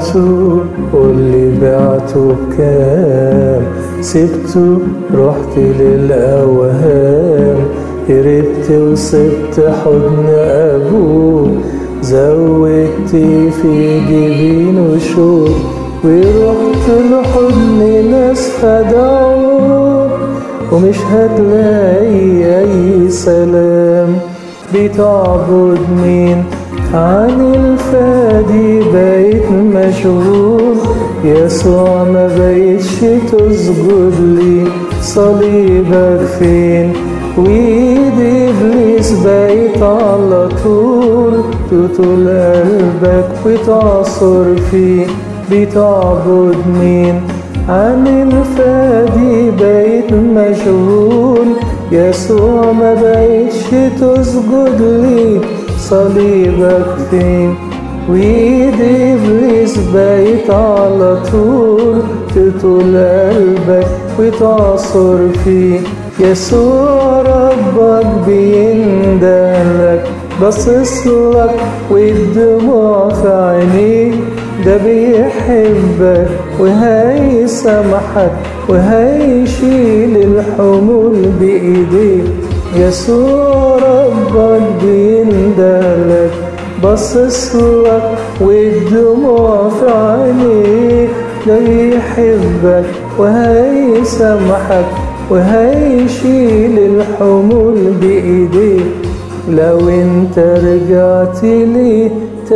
بعته قولي بعته بكام سبته رحت للأوهام هربت وسبت حضن أبوه زودت في جبين وشوق ورحت لحضن ناس خدعوك ومش هتلاقي أي سلام بتعبد مين عن الفادي بقيت مشغول يسوع ما بقيتش تسجد لي صليبك فين وايد ابليس بقيت على طول تطول قلبك وتعصر فيه بتعبد مين عن الفادي بقيت مشغول يسوع ما بقيتش تسجد لي صليبك فين وايد ابليس بقيت على طول تطول قلبك وتعصر فيه يسوع ربك بيندهلك باصصلك والدموع في عينيك ده بيحبك وهيسامحك وهيشيل الحمول بإيديك يسوع ربك بيندهلك باصصلك والدموع في عينيك ده بيحبك وهيسامحك وهيشيل الحمول بإيديك لو انت رجعت لي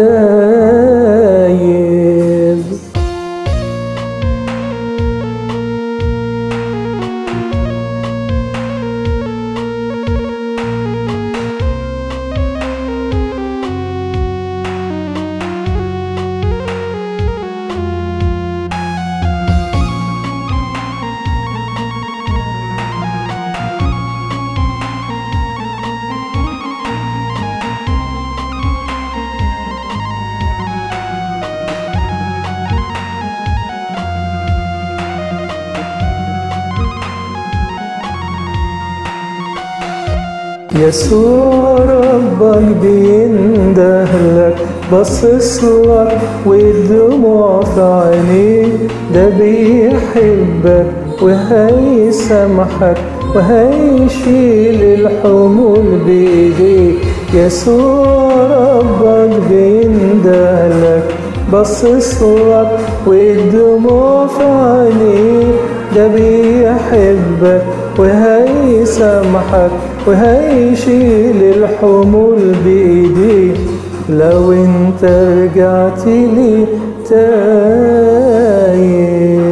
تايب يسوع ربك بيندهلك باصصلك والدموع في عينيك ده بيحبك وهيسامحك وهيشيل الحمول بإيديك يسوع ربك بيندهلك باصصلك والدموع في عينيك ده بيحبك وهيسامحك وهيشيل الحمول بإيديه لو انت رجعت لي تايه